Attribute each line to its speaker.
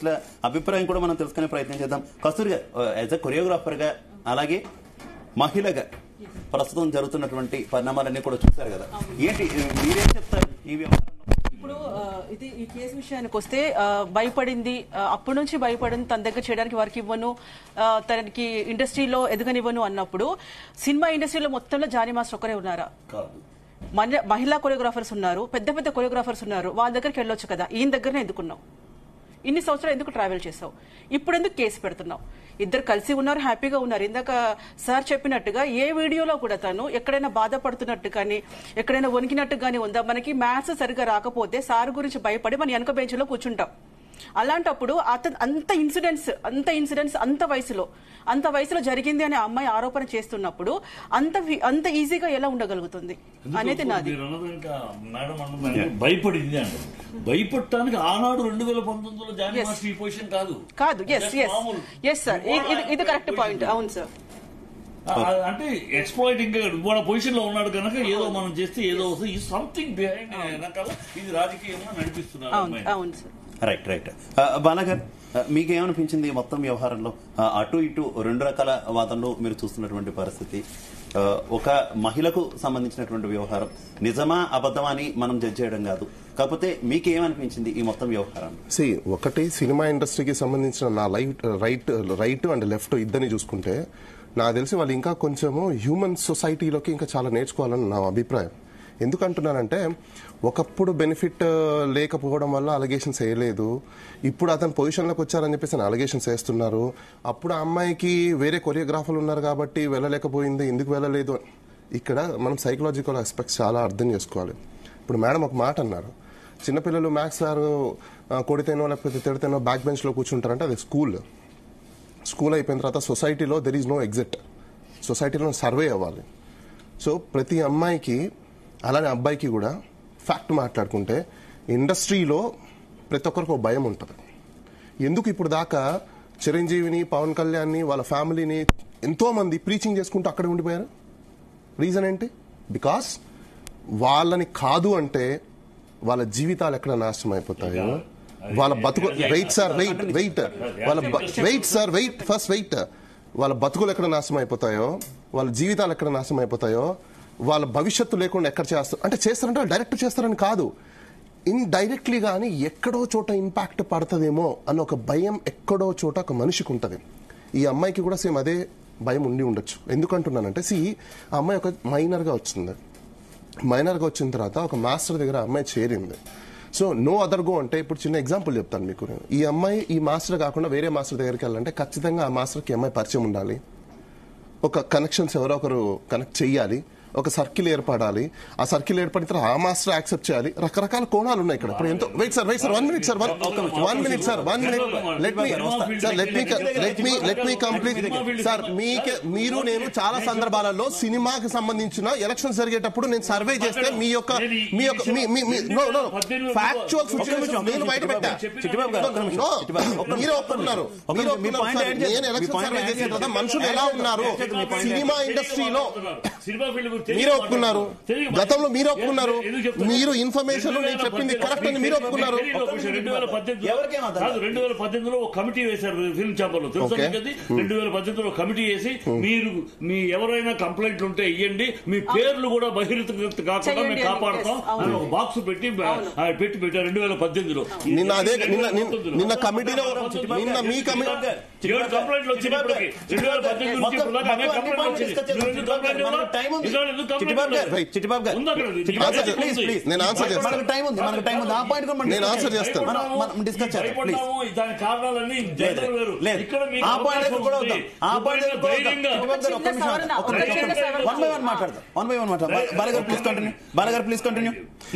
Speaker 1: ఆర్టిస్టుల అభిప్రాయం కూడా మనం తెలుసుకునే ప్రయత్నం చేద్దాం కస్తూరి యాజ్ అ కొరియోగ్రాఫర్ గా అలాగే మహిళగా ప్రస్తుతం జరుగుతున్నటువంటి పరిణామాలన్నీ కూడా చూశారు కదా ఏంటి మీరేం చెప్తారు ఈ వ్యవహారంలో
Speaker 2: ఇప్పుడు ఆ, ఇది ఈ కేసు విషయానికి వస్తే ఆ, భయపడింది ఆ, అప్పటి నుంచి భయపడింది తన దగ్గర చేయడానికి వారికి ఇవ్వను ఆ, తనకి ఇండస్ట్రీలో ఎదగనివ్వను అన్నప్పుడు సినిమా ఇండస్ట్రీలో మొత్తంలో జానీ మాస్టర్ ఒక్కరే ఉన్నారా
Speaker 1: కాదు
Speaker 2: మన- మహిళా కొరియోగ్రాఫర్స్ ఉన్నారు పెద్ద పెద్ద కొరియోగ్రాఫర్స్ ఉన్నారు వాళ్ళ దగ్గరికి వెళ్ళొచ్చు కదా ఈయన దగ్గరనే ఎందుకున్నావు ఇన్ని సంవత్సరాలు ఎందుకు ట్రావెల్ చేసావు ఇప్పుడు ఎందుకు కేసు పెడుతున్నావు ఇద్దరు కలిసి ఉన్నారు హ్యాపీగా ఉన్నారు ఇందాక సార్ చెప్పినట్టుగా ఏ వీడియోలో కూడా తను ఎక్కడైనా బాధపడుతున్నట్టు కానీ ఎక్కడైనా వణికినట్టు కానీ ఉందా మనకి మ్యాథ్స్ సరిగా రాకపోతే సార్ గురించి భయపడి మన వెనక బెంచ్లో కూర్చుంటాం అలాంటప్పుడు అతను అంత ఇన్సిడెంట్స్ అంత ఇన్సిడెంట్స్ అంత వయసులో అంత వయసులో జరిగింది అనే అమ్మాయి ఆరోపణ చేస్తున్నప్పుడు అంత వి- అంత ఈజీగా ఎలా ఉండగలుగుతుంది అనేది నాది
Speaker 3: మీరు అన్నది ఇంకా మేడం అన్నది భయపడింది అండి భయపడటానికి ఆనాడు రెండు వేల పంతొమ్మిదిలో జానీ
Speaker 2: Yes.
Speaker 3: మాస్టర్ ఈ పొజిషన్ కాదు
Speaker 2: కాదు ఎస్
Speaker 3: Just
Speaker 2: ఎస్
Speaker 3: మామూలు.
Speaker 2: ఎస్ సార్ ఇది ఇది కరెక్ట్ పాయింట్ అవును సార్
Speaker 3: ఆ, ఆ, అంటే ఎక్స్ప్లాయిటింగ్ మన పొజిషన్ లో ఉన్నాడు కనుక ఏదో మనం చేస్తే ఏదో వస్తుంది ఈ సంథింగ్ బిహైండ్ వెనకాల ఇది రాజకీయంగా నడిపిస్తున్నారు
Speaker 2: అవును
Speaker 3: అమ్మాయిని.
Speaker 2: అవును సార్
Speaker 1: రైట్ రైట్ బాలాగారు మీకేమనిపించింది ఈ మొత్తం వ్యవహారంలో ఆ, అటు ఇటు రెండు రకాల వాదనలు మీరు చూస్తున్నటువంటి పరిస్థితి ఆ, ఒక మహిళకు సంబంధించినటువంటి వ్యవహారం నిజమా అబద్ధమా అని మనం జడ్జ్ చేయడం కాదు కాకపోతే మీకేమనిపించింది ఈ మొత్తం వ్యవహారం
Speaker 4: సి ఒకటి సినిమా ఇండస్ట్రీకి సంబంధించిన నా right right right and left ఇద్దరిని చూసుకుంటే నాకు తెలిసి వాళ్ళు ఇంకా కొంచెము హ్యూమన్ సొసైటీలోకి ఇంకా చాలా నేర్చుకోవాలని నా అభిప్రాయం ఎందుకంటున్నానంటే ఒకప్పుడు బెనిఫిట్ లేకపోవడం వల్ల అలిగేషన్స్ వేయలేదు ఇప్పుడు అతను పొజిషన్లోకి వచ్చారని చెప్పేసి అలిగేషన్స్ వేస్తున్నారు అప్పుడు ఆ అమ్మాయికి వేరే కొరియోగ్రాఫర్లు ఉన్నారు కాబట్టి వెళ్ళలేకపోయింది ఎందుకు వెళ్ళలేదు అని. ఇక్కడ మనం సైకలాజికల్ ఆస్పెక్ట్స్ చాలా అర్థం చేసుకోవాలి ఇప్పుడు మేడం ఒక మాట అన్నారు చిన్నపిల్లలు మ్యాథ్స్ సార్ ఆ, కొడితేనో లేకపోతే తిడితేనో బ్యాక్ బెంచ్ లో కూర్చుంటారంటే అది స్కూల్ స్కూల్ అయిపోయిన తర్వాత సొసైటీలో దెర్ ఈజ్ నో ఎగ్జిట్ సొసైటీలో సర్వే అవ్వాలి సో ప్రతి అమ్మాయికి అలానే అబ్బాయికి కూడా ఫ్యాక్ట్ మాట్లాడుకుంటే ఇండస్ట్రీలో ప్రతి ఒక్కరికి ఒక భయం ఉంటుంది ఎందుకు ఇప్పుడు దాకా చిరంజీవిని పవన్ కళ్యాణ్ని వాళ్ళ ఫ్యామిలీని ఎంతో మంది ప్రీచింగ్ చేసుకుంటూ అక్కడే ఉండిపోయారు రీజన్ ఏంటి బికాస్ వాళ్ళని కాదు అంటే వాళ్ళ జీవితాలు ఎక్కడ నాశనం అయిపోతాయో వాళ్ళ బతుకు వెయిట్ సార్ వెయిట్ వెయిట్ వాళ్ళ wait sir wait first wait వాళ్ళ బతుకులు ఎక్కడ నాశనం అయిపోతాయో వాళ్ళ జీవితాలు ఎక్కడ నాశనం అయిపోతాయో వాళ్ళ భవిష్యత్తు లేకుండా ఎక్కడ చేస్తారు అంటే చేస్తారంటే వాళ్ళు డైరెక్ట్ చేస్తారని కాదు ఇన్ డైరెక్ట్లీ కానీ ఎక్కడో చోట ఇంపాక్ట్ పడుతుందేమో అన్న ఒక భయం ఎక్కడో చోట ఒక మనిషికి ఉంటుంది ఈ అమ్మాయికి కూడా సేమ్ అదే భయం ఉండి ఉండొచ్చు ఎందుకంటున్నానంటే సి ఆ అమ్మాయి ఒక మైనర్గా వచ్చింది మైనర్గా వచ్చిన తర్వాత ఒక మాస్టర్ దగ్గర ఆ అమ్మాయి చేరింది సో నో అదర్ గో అంటే ఇప్పుడు చిన్న ఎగ్జాంపుల్ చెప్తాను మీకు నేను ఈ అమ్మాయి ఈ మాస్టర్ కాకుండా వేరే మాస్టర్ దగ్గరికి వెళ్ళాలంటే ఖచ్చితంగా ఆ మాస్టర్కి ఈ అమ్మాయి పరిచయం ఉండాలి ఒక కనెక్షన్స్ ఎవరో ఒకరు కనెక్ట్ చేయాలి ఒక సర్కిల్ ఏర్పడాలి ఆ సర్కిల్ ఏర్పడిన తర్వాత ఆ మాస్టర్ యాక్సెప్ట్ చేయాలి రకరకాల కోణాలు ఉన్నాయి ఇక్కడ ఇప్పుడు ఎంతో wait sir wait sir one minute sir one one minute sir one minute let me sir let me let me let me complete sir మీకే మీరు నేను చాలా సందర్భాలలో సినిమాకి సంబంధించిన ఎలక్షన్స్ జరిగేటప్పుడు నేను సర్వే చేస్తే మీ యొక్క మీ యొక్క మీ మీ మీ నో నో ఫ్యాక్చువల్ సిచువేషన్ నేను బయట పెట్టా
Speaker 1: చిట్టిబాబు గారు, ఒక్క నిమిషం.
Speaker 4: No,
Speaker 1: చిట్టిబాబు, ఒక్క
Speaker 4: మీరే
Speaker 1: నిమిషం.
Speaker 4: ఒప్పుకున్నారు
Speaker 1: ఒక్క
Speaker 4: మీరు
Speaker 1: నిమిషం. మీ
Speaker 4: ఒప్పుకున్నారు
Speaker 1: point
Speaker 4: సార్.
Speaker 1: యాడ్ చేయండి.
Speaker 4: నేను
Speaker 1: మీ
Speaker 4: ఎలక్షన్
Speaker 1: point
Speaker 4: సర్వే
Speaker 1: యాడ్
Speaker 4: చేసిన తర్వాత
Speaker 1: చేయండి.
Speaker 4: మనుషులు ఎలా ఉన్నారు సినిమా ఇండస్ట్రీలో
Speaker 3: సినిమా ఫీల్డ్ గురించి తెలియదు
Speaker 4: మీరే ఒప్పుకున్నారు
Speaker 3: తెలియదు
Speaker 4: గతంలో మీరు ఒప్పుకున్నారు
Speaker 3: ఎందుకు చెప్తున్నారు?
Speaker 4: మీరు ఇన్ఫర్మేషన్ నేను చెప్పింది కరెక్ట్ అని మీరు ఒప్పుకున్నారు
Speaker 3: రెండు వేల పద్దెనిమిది
Speaker 1: ఎవరికేం అర్థం
Speaker 3: కాదు రెండు వేల పద్దెనిమిదిలో ఒక కమిటీ వేశారు ఫిల్మ్ ఛాంబర్ లో తెలుసా
Speaker 4: Okay.
Speaker 3: మీకు అది? రెండు వేల పద్దెనిమిదిలో ఒక కమిటీ వేసి మీరు మీ ఎవరైనా కంప్లైంట్లు ఉంటే ఇవ్వండి మీ పేర్లు కూడా బహిర్గత కాకుండా
Speaker 2: చెయ్యండి
Speaker 3: మేము
Speaker 2: అని.
Speaker 3: కాపాడతాం
Speaker 2: Yes, అవును.
Speaker 3: అని ఒక బాక్స్ పెట్టి ఆ, పెట్టి పెట్టారు రెండు వేల పద్దెనిమిదిలో
Speaker 4: నిన్న అదే నిన్న నిన్న- నిన్న కమిటీలో నిన్న మీ కమిటీ
Speaker 3: ఏడు కంప్లైంట్లు వచ్చినాయి ఇప్పటికి రెండు వేల పద్దెనిమిది నుంచి ఇప్పుడు దాకా అనేక కంప్లైంట్లు వచ్చినాయి నువ్వు ఎందుకు కంప్లైంట్ ఇవ్వలా? ఇవాళ ఎందుకు కంప్లైంట్ ఇవ్వలా?
Speaker 1: చిట్టిబాబు గారు
Speaker 3: ఉంది అక్కడ.
Speaker 4: Answer చేయండి.
Speaker 3: ఉంది.
Speaker 4: Please, నేను answer చేస్తాను.
Speaker 1: మనకు టైం ఉంది మనకు టైం ఉంది ఆ పాయింట్ కూడా మనం
Speaker 4: నేను
Speaker 1: discuss
Speaker 4: answer చేస్తాను.
Speaker 1: మనం మనం డిస్కస్ చేద్దాం ప్లీజ్
Speaker 3: భయపడ్డాము, దాని కారణాలన్నీ జనరల్ వేరు.
Speaker 1: లేదు
Speaker 3: ఇక్కడ మీకు
Speaker 1: ఆ పాయింట్
Speaker 3: అవకాశం
Speaker 1: కూడా
Speaker 3: ఉంది.
Speaker 1: వద్దాం ఆ పాయింట్
Speaker 3: ధైర్యంగా
Speaker 1: కూడా వద్దాం చిట్టిబాబు గారు, ఒక్క
Speaker 2: చిన్న
Speaker 1: నిమిషం
Speaker 2: సవరణ,
Speaker 1: ఒక్క
Speaker 2: ఒక
Speaker 1: నిమిషం
Speaker 2: చిన్న సవరణ.
Speaker 1: వన్ బై వన్ మాట్లాడదాం వన్ బై వన్ మాట్లాడదాం బాలగారు ప్లీజ్ కంటిన్యూ బాలగారు ప్లీజ్ కంటిన్యూ